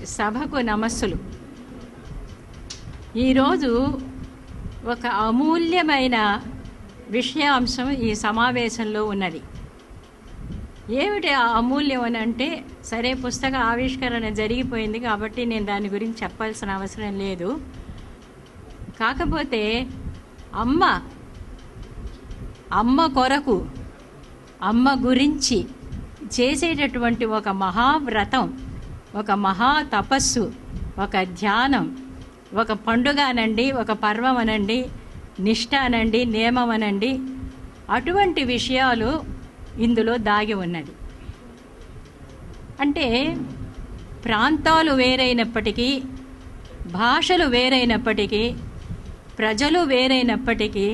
సభకు నమస్సులు ఈరోజు ఒక అమూల్యమైన విషయాంశం ఈ సమావేశంలో ఉన్నది ఏమిటి ఆ అమూల్యం అని అంటే సరే పుస్తక ఆవిష్కరణ జరిగిపోయింది కాబట్టి నేను దాని గురించి చెప్పాల్సిన అవసరం లేదు కాకపోతే అమ్మ అమ్మ కొరకు అమ్మ గురించి చేసేటటువంటి ఒక మహావ్రతం ఒక మహా తపస్సు ఒక ధ్యానం ఒక పండుగ అనండి ఒక పర్వం అనండి నిష్ఠ అనండి నియమం అనండి అటువంటి విషయాలు ఇందులో దాగి ఉన్నది అంటే ప్రాంతాలు వేరైనప్పటికీ భాషలు వేరైనప్పటికీ ప్రజలు వేరైనప్పటికీ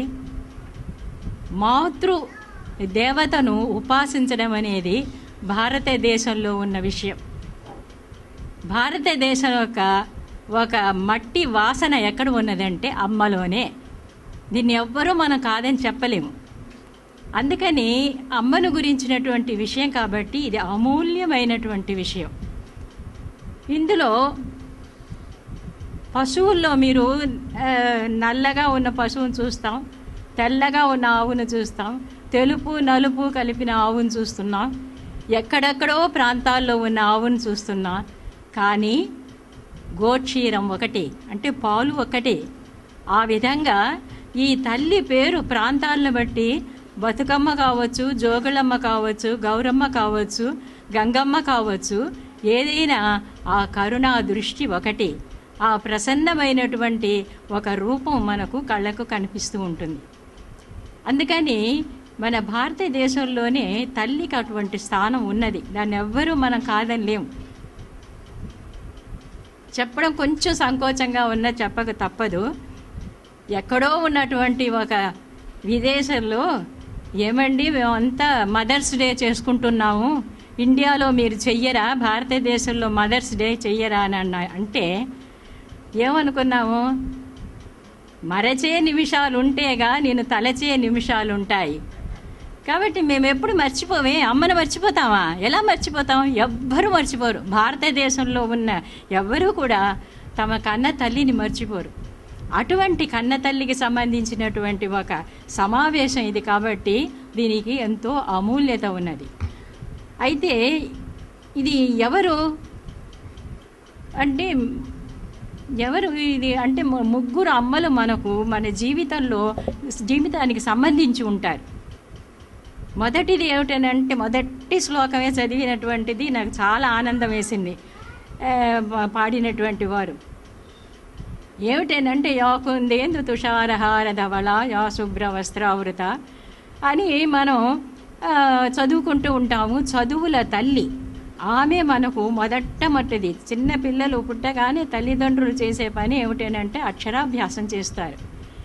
మాతృ దేవతను ఉపాసించడం అనేది భారతదేశంలో ఉన్న విషయం భారతదేశం యొక్క ఒక మట్టి వాసన ఎక్కడ ఉన్నదంటే అమ్మలోనే దీన్ని ఎవ్వరూ మనం కాదని చెప్పలేము అందుకని అమ్మను గురించినటువంటి విషయం కాబట్టి ఇది అమూల్యమైనటువంటి విషయం ఇందులో పశువుల్లో మీరు ఆ, నల్లగా ఉన్న పశువును చూస్తాం తెల్లగా ఉన్న ఆవును చూస్తాం తెలుపు నలుపు కలిపిన ఆవును చూస్తున్నాం ఎక్కడెక్కడో ప్రాంతాల్లో ఉన్న ఆవును చూస్తున్నాం కానీ గోక్షీరం ఒకటి అంటే పాలు ఒకటి ఆ విధంగా ఈ తల్లి పేరు ప్రాంతాలను బట్టి బతుకమ్మ కావచ్చు జోగులమ్మ కావచ్చు గౌరమ్మ కావచ్చు గంగమ్మ కావచ్చు ఏదైనా ఆ కరుణా దృష్టి ఒకటి ఆ ప్రసన్నమైనటువంటి ఒక రూపం మనకు కళ్ళకు కనిపిస్తూ ఉంటుంది అందుకని మన భారతదేశంలోనే తల్లికి అటువంటి స్థానం ఉన్నది దాన్ని ఎవ్వరూ మనం కాదని లేము చెప్పడం కొంచెం సంకోచంగా ఉన్న చెప్పక తప్పదు ఎక్కడో ఉన్నటువంటి ఒక విదేశంలో ఏమండి మేమంతా మదర్స్ డే చేసుకుంటున్నాము ఇండియాలో మీరు చెయ్యరా భారతదేశంలో మదర్స్ డే చెయ్యరా అని అన్న అంటే ఏమనుకున్నాము మరచే నిమిషాలు ఉంటేగా నేను తలచే నిమిషాలు ఉంటాయి కాబట్టి మేము ఎప్పుడు మర్చిపోమే అమ్మను మర్చిపోతామా ఎలా మర్చిపోతాం ఎవ్వరూ మర్చిపోరు భారతదేశంలో ఉన్న ఎవ్వరూ కూడా తమ కన్న తల్లిని మర్చిపోరు అటువంటి కన్న తల్లికి సంబంధించినటువంటి ఒక సమావేశం ఇది కాబట్టి దీనికి ఎంతో అమూల్యత ఉన్నది అయితే ఇది ఎవరు అంటే ఎవరు ఇది అంటే ము- ముగ్గురు అమ్మలు మనకు మన జీవితంలో జీవితానికి సంబంధించి ఉంటారు మొదటిది ఏమిటనంటే మొదటి శ్లోకమే చదివినటువంటిది నాకు చాలా ఆనందం వేసింది ఆ, పా- పాడినటువంటి వారు ఏమిటేనంటే యాకుందేందు తుషారహార ధవళ యా శుభ్ర వస్త్రావృత అని మనం ఆ, చదువుకుంటూ ఉంటాము చదువుల తల్లి ఆమె మనకు మొదటమొదటిది చిన్న పిల్లలు పుట్టగానే తల్లిదండ్రులు చేసే పని ఏమిటేనంటే అక్షరాభ్యాసం చేస్తారు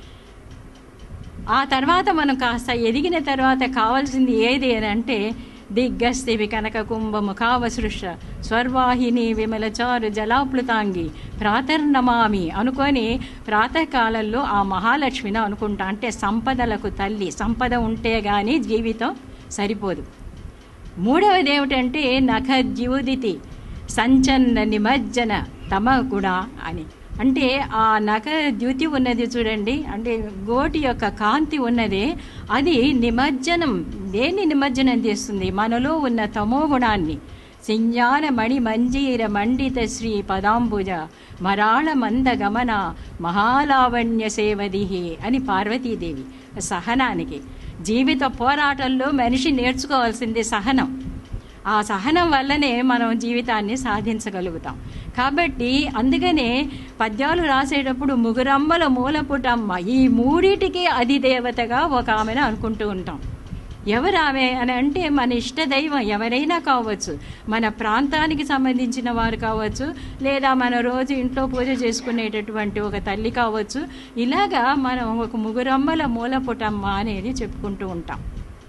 ఆ తర్వాత మనం కాస్త ఎదిగిన తర్వాత కావాల్సింది ఏది అని అంటే దిగ్గస్థివి కనక కుంభము కావసృష స్వర్వాహిని విమలచారు జలాప్లుతాంగి ప్రాతర్నమామి అనుకొని ప్రాతకాలంలో ఆ మహాలక్ష్మిని అనుకుంటా అంటే సంపదలకు తల్లి సంపద ఉంటే గాని జీవితం సరిపోదు మూడవది ఏమిటంటే నఖ ద్యూదితి సంచన్న నిమజ్జన తమ కూడా అని అంటే ఆ నఖ ద్యుతి ఉన్నది చూడండి అంటే గోటి యొక్క కాంతి ఉన్నది అది నిమజ్జనం దేన్ని నిమజ్జనం చేస్తుంది మనలో ఉన్న తమో గుణాన్ని సింజాన మణి మంజీర మండిత శ్రీ పదాంబుజ మరాళ మంద గమన మహాలావణ్య సేవదిహి అని పార్వతీదేవి సహనానికి జీవిత పోరాటంలో మనిషి నేర్చుకోవాల్సింది సహనం ఆ సహనం వల్లనే మనం జీవితాన్ని సాధించగలుగుతాం కాబట్టి అందుకనే పద్యాలు రాసేటప్పుడు ముగురమ్మల మూలపుటమ్మ ఈ మూడిటికి అధిదేవతగా ఒక ఆమెను అనుకుంటూ ఉంటాం ఎవరు ఆమె అని అంటే మన ఇష్ట దైవం ఎవరైనా కావచ్చు మన ప్రాంతానికి సంబంధించిన వారు కావచ్చు లేదా మన రోజు ఇంట్లో పూజ చేసుకునేటటువంటి ఒక తల్లి కావచ్చు ఇలాగా మనం ఒక ముగురమ్మల మూలపుటమ్మ అనేది చెప్పుకుంటూ ఉంటాం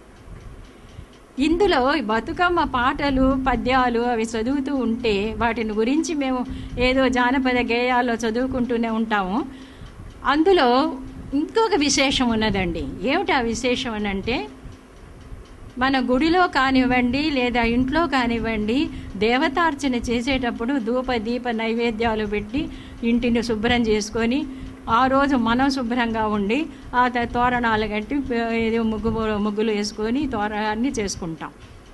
ఇందులో బతుకమ్మ పాటలు పద్యాలు అవి చదువుతూ ఉంటే వాటిని గురించి మేము ఏదో జానపద గేయాల్లో చదువుకుంటూనే ఉంటాము అందులో ఇంకొక విశేషం ఉన్నదండి ఏమిటి ఆ విశేషం అని అంటే మన గుడిలో కానివ్వండి లేదా ఇంట్లో కానివ్వండి దేవతార్చన చేసేటప్పుడు ధూప దీప నైవేద్యాలు పెట్టి ఇంటిని శుభ్రం చేసుకొని ఆ రోజు మనం శుభ్రంగా ఉండి ఆ త- తోరణాలు కట్టి ప- ఏదో ముగ్గు ముగ్గులు వేసుకొని తోరణాన్ని చేసుకుంటాం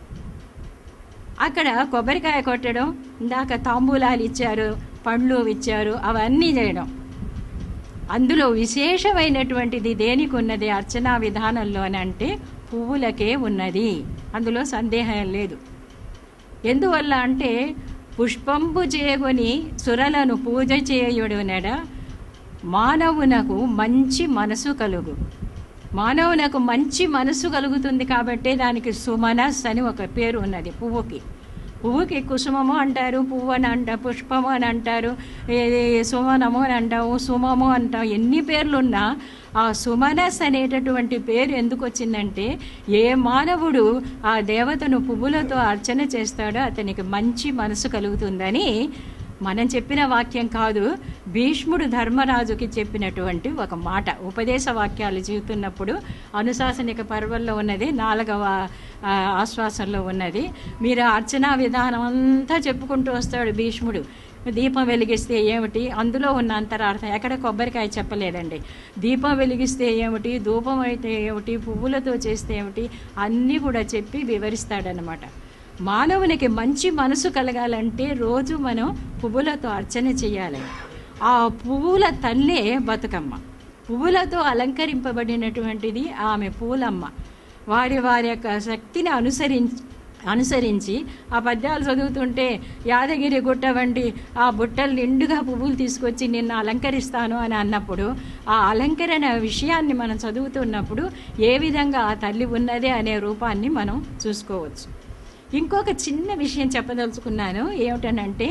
అక్కడ కొబ్బరికాయ కొట్టడం ఇందాక తాంబూలాలు ఇచ్చారు పండ్లు ఇచ్చారు అవన్నీ చేయడం అందులో విశేషమైనటువంటిది దేనికి ఉన్నది అర్చనా విధానంలో అని అంటే పువ్వులకే ఉన్నది అందులో సందేహం లేదు ఎందువల్ల అంటే పుష్పంబు చేకొని సురలను పూజ చేయుడు నెడ మానవునకు మంచి మనసు కలుగు మానవునకు మంచి మనసు కలుగుతుంది కాబట్టి దానికి సుమనస్ అని ఒక పేరు ఉన్నది పువ్వుకి పువ్వుకి కుసుమము అంటారు పువ్వు అని అంట పుష్పము అని అంటారు ఇది సుమనము అని అంటాము సుమము అంటాం ఎన్ని పేర్లున్నా ఆ సుమనస్ అనేటటువంటి పేరు ఎందుకు వచ్చిందంటే ఏ మానవుడు ఆ దేవతను పువ్వులతో అర్చన చేస్తాడో అతనికి మంచి మనసు కలుగుతుందని మనం చెప్పిన వాక్యం కాదు భీష్ముడు ధర్మరాజుకి చెప్పినటువంటి ఒక మాట ఉపదేశ వాక్యాలు చెబుతున్నప్పుడు అనుశాసనిక పర్వంలో ఉన్నది నాలుగవ ఆ, ఆశ్వాసంలో ఉన్నది మీరు అర్చనా విధానం అంతా చెప్పుకుంటూ వస్తాడు భీష్ముడు దీపం వెలిగిస్తే ఏమిటి అందులో ఉన్న అంతరార్థం ఎక్కడ కొబ్బరికాయ చెప్పలేదండి దీపం వెలిగిస్తే ఏమిటి ధూపం అయితే ఏమిటి పువ్వులతో చేస్తే ఏమిటి అన్నీ కూడా చెప్పి వివరిస్తాడనమాట మానవునికి మంచి మనసు కలగాలంటే రోజు మనం పువ్వులతో అర్చన చేయాలి ఆ పువ్వుల తల్లే బతుకమ్మ పువ్వులతో అలంకరింపబడినటువంటిది ఆమె పూలమ్మ వారి వారి యొక్క శక్తిని అనుసరించి అనుసరించి ఆ పద్యాలు చదువుతుంటే యాదగిరి గుట్ట వంటి ఆ బుట్టలు నిండుగా పువ్వులు తీసుకొచ్చి నిన్ను అలంకరిస్తాను అని అన్నప్పుడు ఆ అలంకరణ విషయాన్ని మనం చదువుతున్నప్పుడు ఏ విధంగా ఆ తల్లి ఉన్నదే అనే రూపాన్ని మనం చూసుకోవచ్చు ఇంకొక చిన్న విషయం చెప్పదలుచుకున్నాను ఏమిటనంటే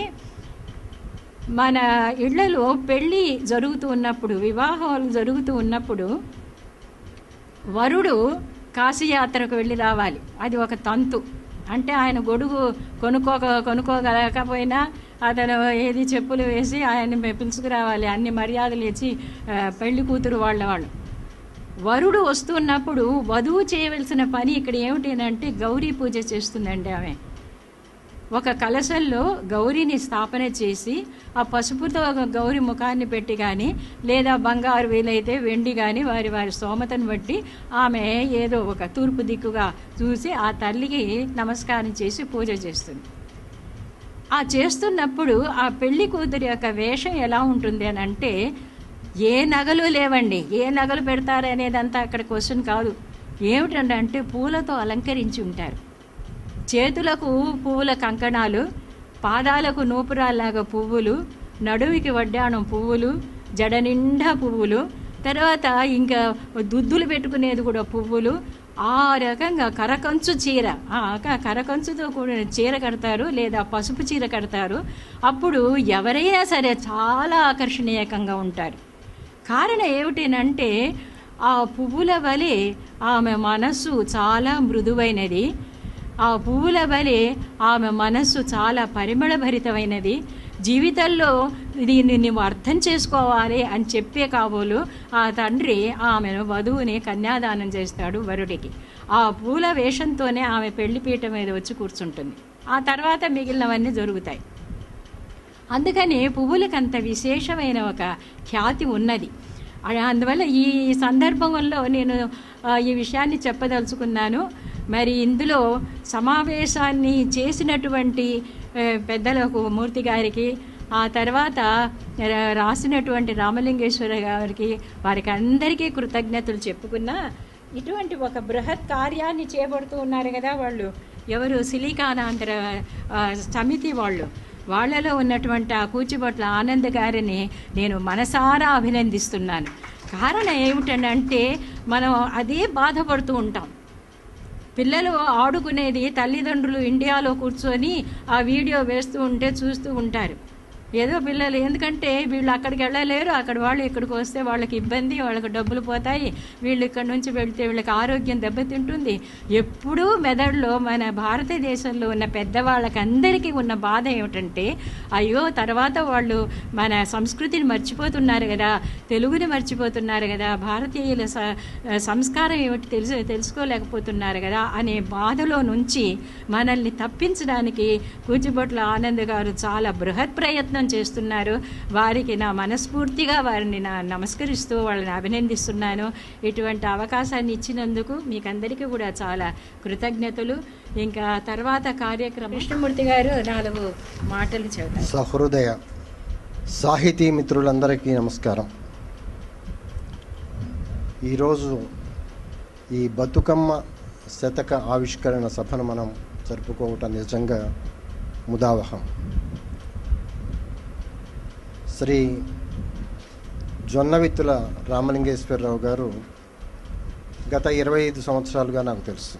మన ఇళ్లలో పెళ్ళి జరుగుతూ ఉన్నప్పుడు వివాహాలు జరుగుతూ ఉన్నప్పుడు వరుడు కాశీయాత్రకు వెళ్ళి రావాలి అది ఒక తంతు అంటే ఆయన గొడుగు కొనుక్కోక కొనుక్కోగలకపోయినా అతను ఏది చెప్పులు వేసి ఆయన్ని పిలుచుకురావాలి అన్ని మర్యాదలు ఇచ్చి ఆ, పెళ్లి కూతురు వాళ్ళ వాళ్ళు వరుడు వస్తున్నప్పుడు వధువు చేయవలసిన పని ఇక్కడ ఏమిటి అంటే గౌరీ పూజ చేస్తుందండి ఆమె ఒక కలశంలో గౌరీని స్థాపన చేసి ఆ పసుపుతో ఒక గౌరి ముఖాన్ని పెట్టి కానీ లేదా బంగారు వీలైతే వెండి కానీ వారి వారి స్తోమతను బట్టి ఆమె ఏదో ఒక తూర్పు దిక్కుగా చూసి ఆ తల్లికి నమస్కారం చేసి పూజ చేస్తుంది ఆ చేస్తున్నప్పుడు ఆ పెళ్లి కూతురి యొక్క వేషం ఎలా ఉంటుంది అని అంటే ఏ నగలు లేవండి ఏ నగలు పెడతారనేదంతా అక్కడ క్వశ్చన్ కాదు ఏమిటంటే అంటే పూలతో అలంకరించి ఉంటారు చేతులకు పువ్వుల కంకణాలు పాదాలకు నూపురాల్లాగా పువ్వులు నడువికి వడ్డాణం పువ్వులు జడ నిండా పువ్వులు తర్వాత ఇంకా దుద్దులు పెట్టుకునేది కూడా పువ్వులు ఆ రకంగా కరకంచు చీర ఆ క- కరకంచుతో కూడిన చీర కడతారు లేదా పసుపు చీర కడతారు అప్పుడు ఎవరైనా సరే చాలా ఆకర్షణీయకంగా ఉంటారు కారణం ఏమిటనంటే ఆ పువ్వుల వలె ఆమె మనస్సు చాలా మృదువైనది ఆ పువ్వుల వలె ఆమె మనస్సు చాలా పరిమళభరితమైనది జీవితంలో దీన్ని నువ్వు అర్థం చేసుకోవాలి అని చెప్పే కాబోలు ఆ తండ్రి ఆమెను వధువుని కన్యాదానం చేస్తాడు వరుడికి ఆ పూల వేషంతోనే ఆమె పెళ్లిపీట మీద వచ్చి కూర్చుంటుంది ఆ తర్వాత మిగిలినవన్నీ జరుగుతాయి అందుకని పువ్వులకు అంత విశేషమైన ఒక ఖ్యాతి ఉన్నది అ- అందువల్ల ఈ సందర్భంలో నేను ఆ, ఈ విషయాన్ని చెప్పదలుచుకున్నాను మరి ఇందులో సమావేశాన్ని చేసినటువంటి ఆ, పెద్దలకు మూర్తి గారికి ఆ తర్వాత రా- రాసినటువంటి రామలింగేశ్వర గారికి వారికి అందరికీ కృతజ్ఞతలు చెప్పుకున్నా ఇటువంటి ఒక బృహత్ కార్యాన్ని చేపడుతూ ఉన్నారు కదా వాళ్ళు ఎవరు సిలికానాంతర ఆ, సమితి వాళ్ళు వాళ్ళలో ఉన్నటువంటి ఆ కూచిబొట్ల ఆనంద్ గారిని నేను మనసారా అభినందిస్తున్నాను కారణం ఏమిటంటే మనం అదే బాధపడుతూ ఉంటాం పిల్లలు ఆడుకునేది తల్లిదండ్రులు ఇండియాలో కూర్చొని ఆ వీడియో వేస్తూ ఉంటే చూస్తూ ఉంటారు ఏదో పిల్లలు ఎందుకంటే వీళ్ళు అక్కడికి వెళ్ళలేరు అక్కడ వాళ్ళు ఇక్కడికి వస్తే వాళ్ళకి ఇబ్బంది వాళ్ళకి డబ్బులు పోతాయి వీళ్ళు ఇక్కడ నుంచి వెళ్తే వీళ్ళకి ఆరోగ్యం దెబ్బతింటుంది ఎప్పుడూ మెదడులో మన భారతదేశంలో ఉన్న పెద్దవాళ్ళకి అందరికీ ఉన్న బాధ ఏమిటంటే అయ్యో తర్వాత వాళ్ళు మన సంస్కృతిని మర్చిపోతున్నారు కదా తెలుగుని మర్చిపోతున్నారు కదా భారతీయుల స- సంస్కారం ఏమిటి తెలుసు తెలుసుకోలేకపోతున్నారు కదా అనే బాధలో నుంచి మనల్ని తప్పించడానికి కూచిబొట్ల ఆనంద్ గారు చాలా బృహత్ ప్రయత్నం చేస్తున్నారు వారికి నా మనస్ఫూర్తిగా వారిని నా నమస్కరిస్తూ వాళ్ళని అభినందిస్తున్నాను ఇటువంటి అవకాశాన్ని ఇచ్చినందుకు మీకందరికీ కూడా చాలా కృతజ్ఞతలు ఇంకా తర్వాత కార్యక్రమం కృష్ణమూర్తి గారు నాలుగు మాటలు చెబుతారు సహృదయ సాహితీ మిత్రులందరికీ నమస్కారం ఈరోజు ఈ బతుకమ్మ శతక ఆవిష్కరణ సభను మనం జరుపుకోవటం నిజంగా ముదావహం శ్రీ జొన్నవిత్తుల రామలింగేశ్వరరావు గారు గత ఇరవై ఐదు సంవత్సరాలుగా నాకు తెలుసు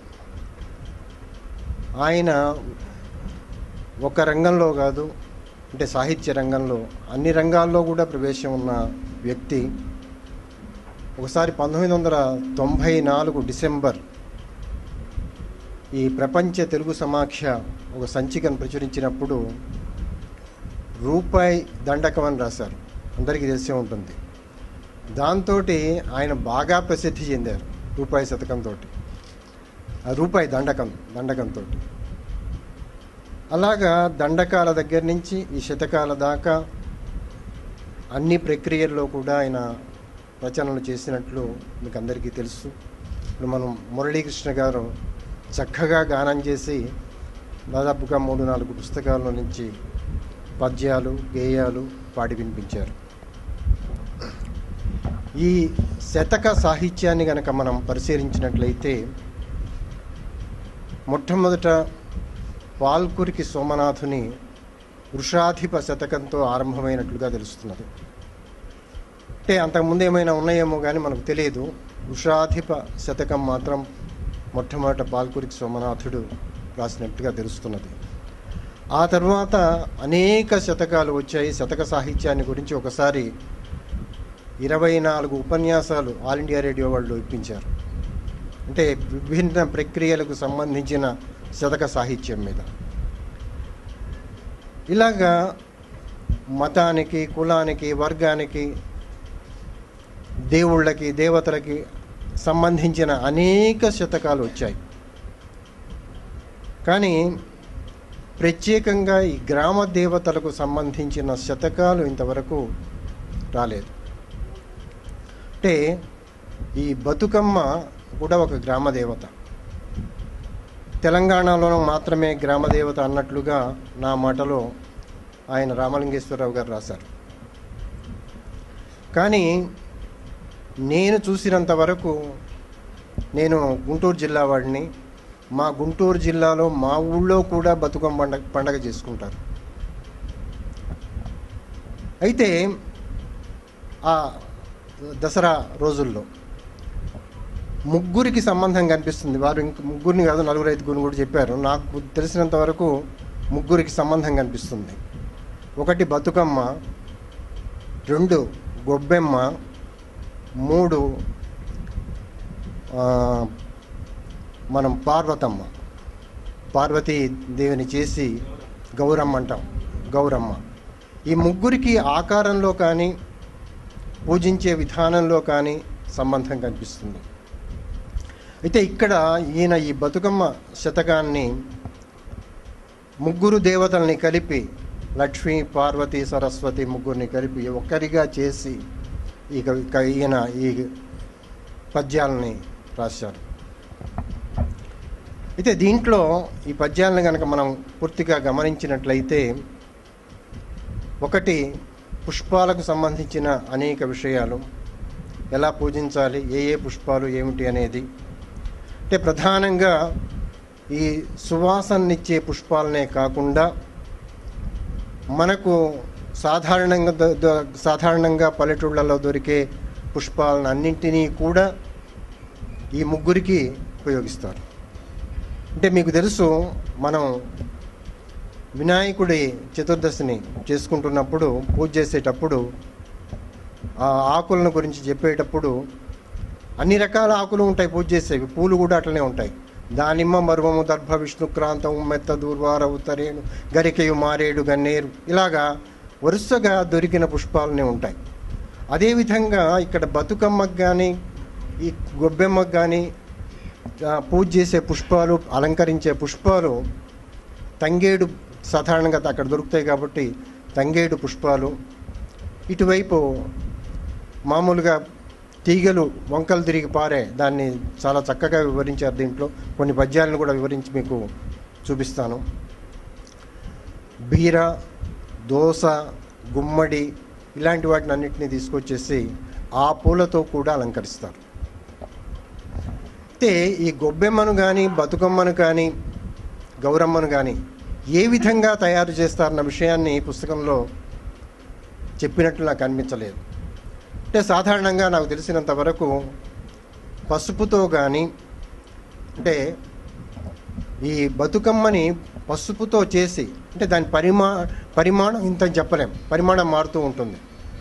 ఆయన ఒక రంగంలో కాదు అంటే సాహిత్య రంగంలో అన్ని రంగాల్లో కూడా ప్రవేశం ఉన్న వ్యక్తి ఒకసారి పంతొమ్మిది వందల తొంభై నాలుగు డిసెంబర్ ఈ ప్రపంచ తెలుగు సమాఖ్య ఒక సంచికను ప్రచురించినప్పుడు రూపాయి దండకం అని రాశారు అందరికీ తెలిసే ఉంటుంది దాంతో ఆయన బాగా ప్రసిద్ధి చెందారు రూపాయి శతకంతో ఆ రూపాయి దండకం దండకంతో అలాగా దండకాల దగ్గర నుంచి ఈ శతకాల దాకా అన్ని ప్రక్రియల్లో కూడా ఆయన రచనలు చేసినట్లు మీకు అందరికీ తెలుసు ఇప్పుడు మనం మురళీకృష్ణ గారు చక్కగా గానం చేసి దాదాపుగా మూడు నాలుగు పుస్తకాల నుంచి పద్యాలు గేయాలు పాడి వినిపించారు ఈ శతక సాహిత్యాన్ని గనక మనం పరిశీలించినట్లయితే మొట్టమొదట పాల్కురికి సోమనాథుని వృషాధిప శతకంతో ఆరంభమైనట్లుగా తెలుస్తున్నది అంటే అంతకుముందు ఏమైనా ఉన్నాయేమో కానీ మనకు తెలియదు వృషాధిప శతకం మాత్రం మొట్టమొదట పాల్కురికి సోమనాథుడు రాసినట్టుగా తెలుస్తున్నది ఆ తర్వాత అనేక శతకాలు వచ్చాయి శతక సాహిత్యాన్ని గురించి ఒకసారి ఇరవై నాలుగు ఉపన్యాసాలు ఆల్ ఇండియా రేడియో వాళ్ళు ఇప్పించారు అంటే విభిన్న ప్రక్రియలకు సంబంధించిన శతక సాహిత్యం మీద ఇలాగా మతానికి కులానికి వర్గానికి దేవుళ్ళకి దేవతలకి సంబంధించిన అనేక శతకాలు వచ్చాయి కానీ ప్రత్యేకంగా ఈ గ్రామ దేవతలకు సంబంధించిన శతకాలు ఇంతవరకు రాలేదు అంటే ఈ బతుకమ్మ కూడా ఒక గ్రామ దేవత తెలంగాణలో మాత్రమే గ్రామ దేవత అన్నట్లుగా నా మాటలో ఆయన రామలింగేశ్వరరావు గారు రాశారు కానీ నేను చూసినంత వరకు నేను గుంటూరు జిల్లా వాడిని మా గుంటూరు జిల్లాలో మా ఊళ్ళో కూడా బతుకమ్మ పండగ పండగ చేసుకుంటారు అయితే ఆ దసరా రోజుల్లో ముగ్గురికి సంబంధం కనిపిస్తుంది వారు ఇంక ముగ్గురిని కాదు నలుగురు ఐదుగురిని కూడా చెప్పారు నాకు తెలిసినంత వరకు ముగ్గురికి సంబంధం కనిపిస్తుంది ఒకటి బతుకమ్మ రెండు గొబ్బెమ్మ మూడు ఆ, మనం పార్వతమ్మ పార్వతీ దేవిని చేసి గౌరమ్మ అంటాం గౌరమ్మ ఈ ముగ్గురికి ఆకారంలో కానీ పూజించే విధానంలో కానీ సంబంధం కనిపిస్తుంది అయితే ఇక్కడ ఈయన ఈ బతుకమ్మ శతకాన్ని ముగ్గురు దేవతల్ని కలిపి లక్ష్మీ పార్వతి సరస్వతి ముగ్గురిని కలిపి ఒక్కరిగా చేసి ఈ కవి- క- ఈయన ఈ పద్యాలని రాశారు అయితే దీంట్లో ఈ పద్యాలను కనుక మనం పూర్తిగా గమనించినట్లయితే ఒకటి పుష్పాలకు సంబంధించిన అనేక విషయాలు ఎలా పూజించాలి ఏ ఏ పుష్పాలు ఏమిటి అనేది అంటే ప్రధానంగా ఈ సువాసననిచ్చే పుష్పాలనే కాకుండా మనకు సాధారణంగా ద- ద- సాధారణంగా పల్లెటూళ్ళలో దొరికే పుష్పాలను అన్నింటినీ కూడా ఈ ముగ్గురికి ఉపయోగిస్తారు అంటే మీకు తెలుసు మనం వినాయకుడి చతుర్దశిని చేసుకుంటున్నప్పుడు పూజ చేసేటప్పుడు ఆ ఆకులను గురించి చెప్పేటప్పుడు అన్ని రకాల ఆకులు ఉంటాయి పూజ చేసేవి పూలు కూడా అట్లనే ఉంటాయి దానిమ్మ మర్వము దర్భ విష్ణుక్రాంతం మెత్త దూర్వార ఉత్తరేణు గరికెయు మారేడు గన్నేరు ఇలాగా వరుసగా దొరికిన పుష్పాలనే ఉంటాయి అదేవిధంగా ఇక్కడ బతుకమ్మకు కానీ ఈ గొబ్బెమ్మకు కానీ ఆ, పూజ చేసే పుష్పాలు అలంకరించే పుష్పాలు తంగేడు సాధారణంగా అక్కడ దొరుకుతాయి కాబట్టి తంగేడు పుష్పాలు ఇటువైపు మామూలుగా తీగలు వంకలు తిరిగి పారే దాన్ని చాలా చక్కగా వివరించారు దీంట్లో కొన్ని పద్యాలను కూడా వివరించి మీకు చూపిస్తాను బీర దోస గుమ్మడి ఇలాంటి వాటిని అన్నింటినీ తీసుకొచ్చేసి ఆ పూలతో కూడా అలంకరిస్తారు అయితే ఈ గొబ్బెమ్మను కానీ బతుకమ్మను కానీ గౌరమ్మను కానీ ఏ విధంగా తయారు చేస్తారన్న విషయాన్ని ఈ పుస్తకంలో చెప్పినట్లు నాకు అనిపించలేదు అంటే సాధారణంగా నాకు తెలిసినంత వరకు పసుపుతో కానీ అంటే ఈ బతుకమ్మని పసుపుతో చేసి అంటే దాని పరిమా పరిమాణం ఇంత అని చెప్పలేం పరిమాణం మారుతూ ఉంటుంది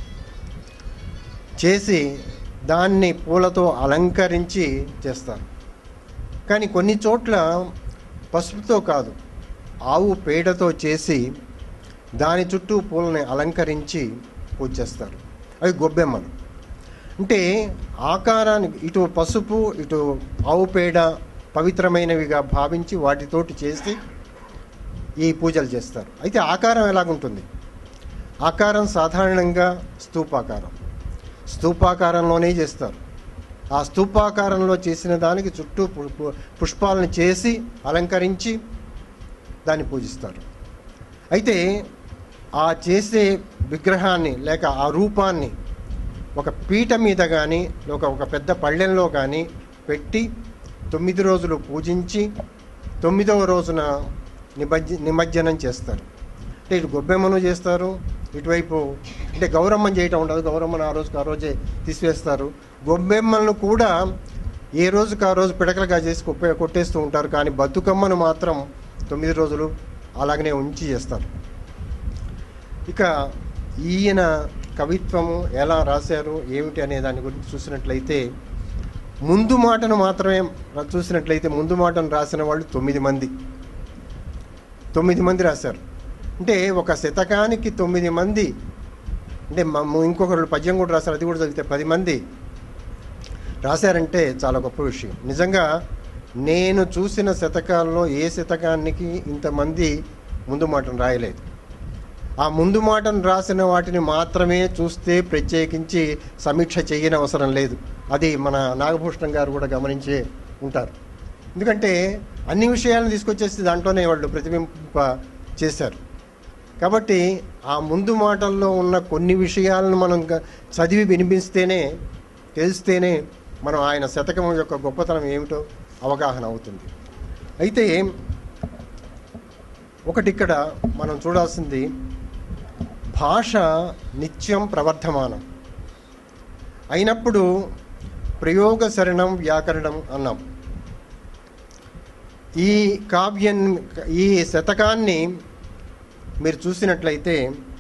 చేసి దాన్ని పూలతో అలంకరించి చేస్తారు కానీ కొన్ని చోట్ల పసుపుతో కాదు ఆవు పేడతో చేసి దాని చుట్టూ పూలని అలంకరించి పూజ చేస్తారు అవి గొబ్బెమ్మలు అంటే ఆకారానికి ఇటు పసుపు ఇటు ఆవు పేడ పవిత్రమైనవిగా భావించి వాటితోటి చేసి ఈ పూజలు చేస్తారు అయితే ఆకారం ఎలాగుంటుంది ఆకారం సాధారణంగా స్తూపాకారం స్తూపాకారంలోనే చేస్తారు ఆ స్తూపాకారంలో చేసిన దానికి చుట్టూ పు- పు- పుష్పాలను చేసి అలంకరించి దాన్ని పూజిస్తారు అయితే ఆ చేసే విగ్రహాన్ని లేక ఆ రూపాన్ని ఒక పీట మీద కానీ ఒక ఒక పెద్ద పళ్ళెంలో కానీ పెట్టి తొమ్మిది రోజులు పూజించి తొమ్మిదవ రోజున నిమజ్జ నిమజ్జనం చేస్తారు అంటే ఇటు గొబ్బెమ్మను చేస్తారు ఇటువైపు అంటే గౌరమ్మని చేయటం ఉండదు గౌరమ్మను ఆ రోజుకి ఆ రోజే తీసివేస్తారు గొబ్బెమ్మలను కూడా ఏ రోజుకి ఆ రోజు పిడకలుగా చేసి కొప్పే కొట్టేస్తూ ఉంటారు కానీ బతుకమ్మను మాత్రం తొమ్మిది రోజులు అలాగనే ఉంచి చేస్తారు ఇక ఈయన కవిత్వము ఎలా రాశారు ఏమిటి అనే దాని గురించి చూసినట్లయితే ముందు మాటను మాత్రమే రా- చూసినట్లయితే ముందు మాటను రాసిన వాళ్ళు తొమ్మిది మంది తొమ్మిది మంది రాశారు అంటే ఒక శతకానికి తొమ్మిది మంది అంటే మ- ఇంకొకరు పద్యం కూడా రాశారు అది కూడా చదివితే పది మంది రాశారంటే చాలా గొప్ప విషయం నిజంగా నేను చూసిన శతకాల్లో ఏ శతకానికి ఇంతమంది ముందు మాటను రాయలేదు ఆ ముందు మాటను రాసిన వాటిని మాత్రమే చూస్తే ప్రత్యేకించి సమీక్ష చేయని అవసరం లేదు అది మన నాగభూషణం గారు కూడా గమనించే ఉంటారు ఎందుకంటే అన్ని విషయాలను తీసుకొచ్చేసి దాంట్లోనే వాళ్ళు ప్రతిబింబ చేశారు కాబట్టి ఆ ముందు మాటల్లో ఉన్న కొన్ని విషయాలను మనం గ- చదివి వినిపిస్తేనే తెలిస్తేనే మనం ఆయన శతకం యొక్క గొప్పతనం ఏమిటో అవగాహన అవుతుంది అయితే ఒకటి ఇక్కడ మనం చూడాల్సింది భాష నిత్యం ప్రవర్ధమానం అయినప్పుడు ప్రయోగ శరణం వ్యాకరణం అన్నాం ఈ కావ్యం ఈ శతకాన్ని మీరు చూసినట్లయితే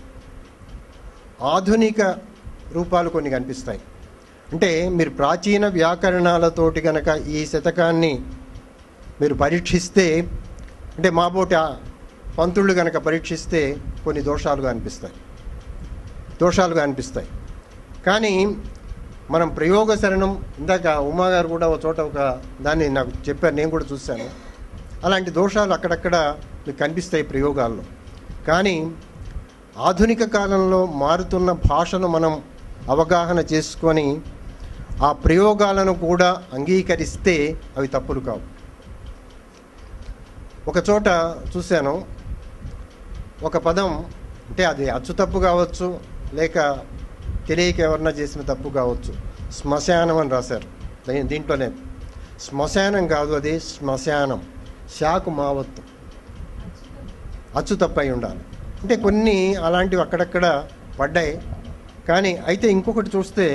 ఆధునిక రూపాలు కొన్ని కనిపిస్తాయి అంటే మీరు ప్రాచీన వ్యాకరణాలతోటి కనుక ఈ శతకాన్ని మీరు పరీక్షిస్తే అంటే మాబోటి ఆ పంతుళ్ళు కనుక పరీక్షిస్తే కొన్ని దోషాలుగా అనిపిస్తాయి దోషాలుగా అనిపిస్తాయి కానీ మనం ప్రయోగ శరణం ఇందాక ఉమా గారు కూడా ఒక చోట ఒక దాన్ని నాకు చెప్పారు నేను కూడా చూశాను అలాంటి దోషాలు అక్కడక్కడ మీకు కనిపిస్తాయి ప్రయోగాల్లో కానీ ఆధునిక కాలంలో మారుతున్న భాషను మనం అవగాహన చేసుకొని ఆ ప్రయోగాలను కూడా అంగీకరిస్తే అవి తప్పులు కావు ఒక చోట చూశాను ఒక పదం అంటే అది అచ్చు తప్పు కావచ్చు లేక తెలియక ఎవరన్నా చేసిన తప్పు కావచ్చు శ్మశానం అని రాశారు దీ- దీంట్లోనే శ్మశానం కాదు అది శ్మశానం శాకు మావత్తు అచ్చు తప్పై ఉండాలి అంటే కొన్ని అలాంటివి అక్కడక్కడ పడ్డాయి కానీ అయితే ఇంకొకటి చూస్తే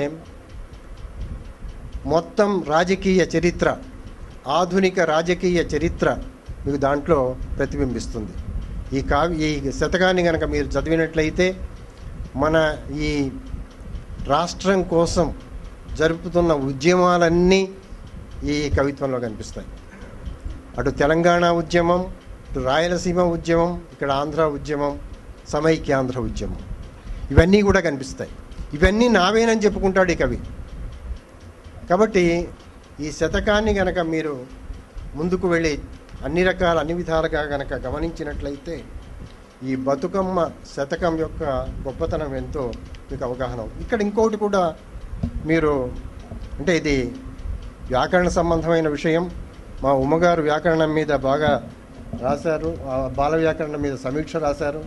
మొత్తం రాజకీయ చరిత్ర ఆధునిక రాజకీయ చరిత్ర మీకు దాంట్లో ప్రతిబింబిస్తుంది ఈ కావ్య ఈ శతకాన్ని కనుక మీరు చదివినట్లయితే మన ఈ రాష్ట్రం కోసం జరుపుతున్న ఉద్యమాలన్నీ ఈ కవిత్వంలో కనిపిస్తాయి అటు తెలంగాణ ఉద్యమం ఇటు రాయలసీమ ఉద్యమం ఇక్కడ ఆంధ్ర ఉద్యమం సమైక్యాంధ్ర ఉద్యమం ఇవన్నీ కూడా కనిపిస్తాయి ఇవన్నీ నావేనని చెప్పుకుంటాడు ఈ కవి కాబట్టి ఈ శతకాన్ని గనక మీరు ముందుకు వెళ్ళి అన్ని రకాల అన్ని విధాలుగా గనక గమనించినట్లయితే ఈ బతుకమ్మ శతకం యొక్క గొప్పతనం ఎంతో మీకు అవగాహన అవుతుంది. ఇక్కడ ఇంకోటి కూడా మీరు అంటే ఇది వ్యాకరణ సంబంధమైన విషయం మా ఉమ్మగారు వ్యాకరణం మీద బాగా రాశారు ఆ బాల వ్యాకరణం మీద సమీక్ష రాశారు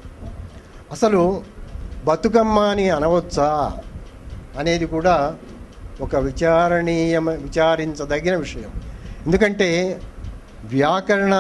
అసలు బతుకమ్మ అని అనవచ్చా అనేది కూడా ఒక విచారణీయ విచారించదగిన విషయం ఎందుకంటే వ్యాకరణ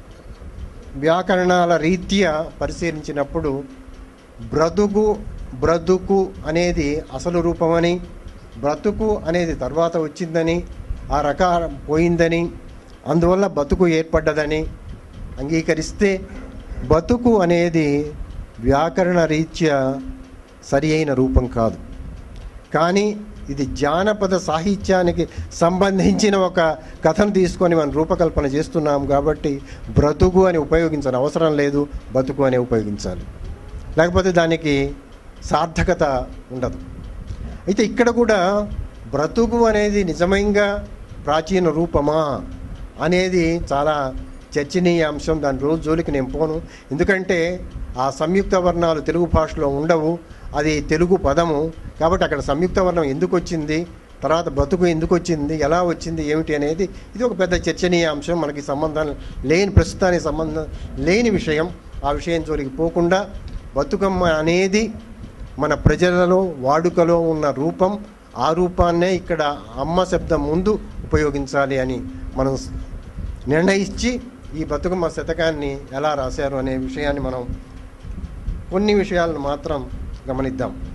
వ్యాకరణాల రీత్యా పరిశీలించినప్పుడు బ్రతుకు బ్రతుకు అనేది అసలు రూపమని బ్రతుకు అనేది తర్వాత వచ్చిందని ఆ రకారం పోయిందని అందువల్ల బతుకు ఏర్పడ్డదని అంగీకరిస్తే బతుకు అనేది వ్యాకరణ రీత్యా సరి అయిన రూపం కాదు కానీ ఇది జానపద సాహిత్యానికి సంబంధించిన ఒక కథను తీసుకొని మనం రూపకల్పన చేస్తున్నాం కాబట్టి బ్రతుకు అని ఉపయోగించని అవసరం లేదు బతుకు అనే ఉపయోగించాలి లేకపోతే దానికి సార్థకత ఉండదు అయితే ఇక్కడ కూడా బ్రతుకు అనేది నిజంగా ప్రాచీన రూపమా అనేది చాలా చర్చనీయ అంశం దాని రోజు జోలికి నేను పోను ఎందుకంటే ఆ సంయుక్త వర్ణాలు తెలుగు భాషలో ఉండవు అది తెలుగు పదము కాబట్టి అక్కడ సంయుక్త వర్ణం ఎందుకు వచ్చింది తర్వాత బ్రతుకు ఎందుకు వచ్చింది ఎలా వచ్చింది ఏమిటి అనేది ఇది ఒక పెద్ద చర్చనీయ అంశం మనకి సంబంధం లేని ప్రస్తుతానికి సంబంధం లేని విషయం ఆ విషయం జోలికి పోకుండా బతుకమ్మ అనేది మన ప్రజలలో వాడుకలో ఉన్న రూపం ఆ రూపాన్నే ఇక్కడ అమ్మ శబ్దం ముందు ఉపయోగించాలి అని మనం నిర్ణయించి ఈ బతుకమ్మ శతకాన్ని ఎలా రాశారు అనే విషయాన్ని మనం కొన్ని విషయాలను మాత్రం గమనిద్దాం